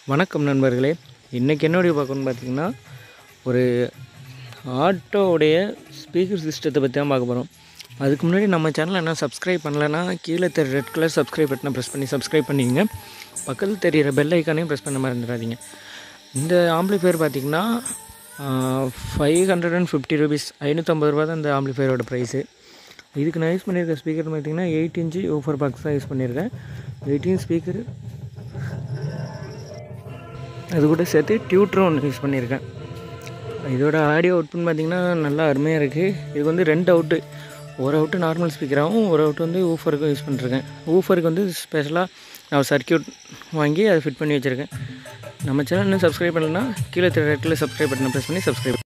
வணக்கம் நண்பர்களே இன்றைக்கி என்னுடைய பார்க்கணும்னு பார்த்தீங்கன்னா ஒரு ஆட்டோவுடைய ஸ்பீக்கர் சிஸ்டத்தை பற்றி தான் பார்க்க போகிறோம் அதுக்கு முன்னாடி நம்ம சேனலை என்ன சப்ஸ்கிரைப் பண்ணலைன்னா கீழே தெரிய ரெட் கலர் சப்ஸ்கிரைப் பட்டனை ப்ரெஸ் பண்ணி சப்ஸ்கிரைப் பண்ணிக்கங்க பக்கத்தில் தெரியிற பெல் ஐக்கானையும் ப்ரெஸ் பண்ண மறந்துடாதீங்க இந்த ஆம்ப்ளிஃபையர் பார்த்தீங்கன்னா five hundred and fifty rupees ஐநூற்றம்பது ரூபா தான் இந்த ஆம்ப்ளிஃபையரோட ப்ரைஸு இதுக்கு நான் யூஸ் பண்ணியிருக்க ஸ்பீக்கர் பார்த்தீங்கன்னா எயிட் இன்ச்சு ஓஃபர் பாக்ஸ் தான் யூஸ் பண்ணியிருக்கேன் எயிட்டீன் ஸ்பீக்கர் அது கூட சேர்த்து டியூட்டரும் ஒன்று யூஸ் பண்ணியிருக்கேன் இதோட ஆடியோ அவுட்புட் பார்த்திங்கன்னா நல்லா அருமையாக இருக்குது இதுக்கு வந்து ரெண்டு அவுட்டு ஒரு அவுட்டு நார்மல் ஸ்பீக்கராகவும் ஒரு அவுட் வந்து ஊஃபருக்கும் யூஸ் பண்ணிருக்கேன் ஊஃபருக்கு வந்து ஸ்பெஷலாக நான் சர்க்கியூட் வாங்கி அதை ஃபிட் பண்ணி வச்சுருக்கேன் நம்ம சேனல் இன்னும் சப்ஸ்கிரைப் பண்ணலன்னா கீழே ரெட்டில் சப்ஸ்கிரைப் பட்டனை ப்ரெஸ் பண்ணி சப்ஸ்கிரைப்